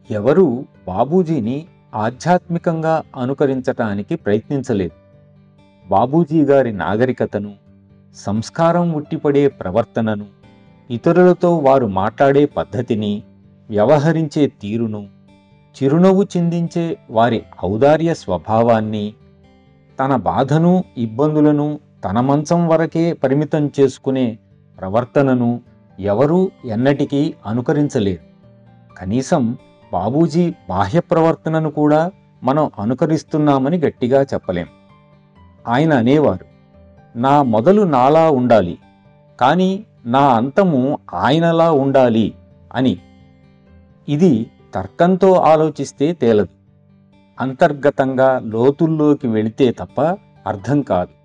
ఎవరూ బాబూజీని ఆధ్యాత్మికంగా అనుకరించటానికి ప్రయత్నించలేదు బాబూజీ గారి నాగరికతను సంస్కారం ఉట్టిపడే ప్రవర్తనను ఇతరులతో వారు మాట్లాడే పద్ధతిని వ్యవహరించే తీరును చిరునవ్వు చిందించే వారి ఔదార్య స్వభావాన్ని తన బాధను ఇబ్బందులను తన మంచం వరకే పరిమితం చేసుకునే ప్రవర్తనను ఎవరూ ఎన్నటికీ అనుకరించలేరు కనీసం బాబూజీ బాహ్య ప్రవర్తనను కూడా మనం అనుకరిస్తున్నామని గట్టిగా చెప్పలేం ఆయన అనేవారు నా మొదలు నాలా ఉండాలి కానీ నా అంతము ఆయనలా ఉండాలి అని ఇది తర్కంతో ఆలోచిస్తే తేలదు అంతర్గతంగా లోతుల్లోకి వెళితే తప్ప అర్థం కాదు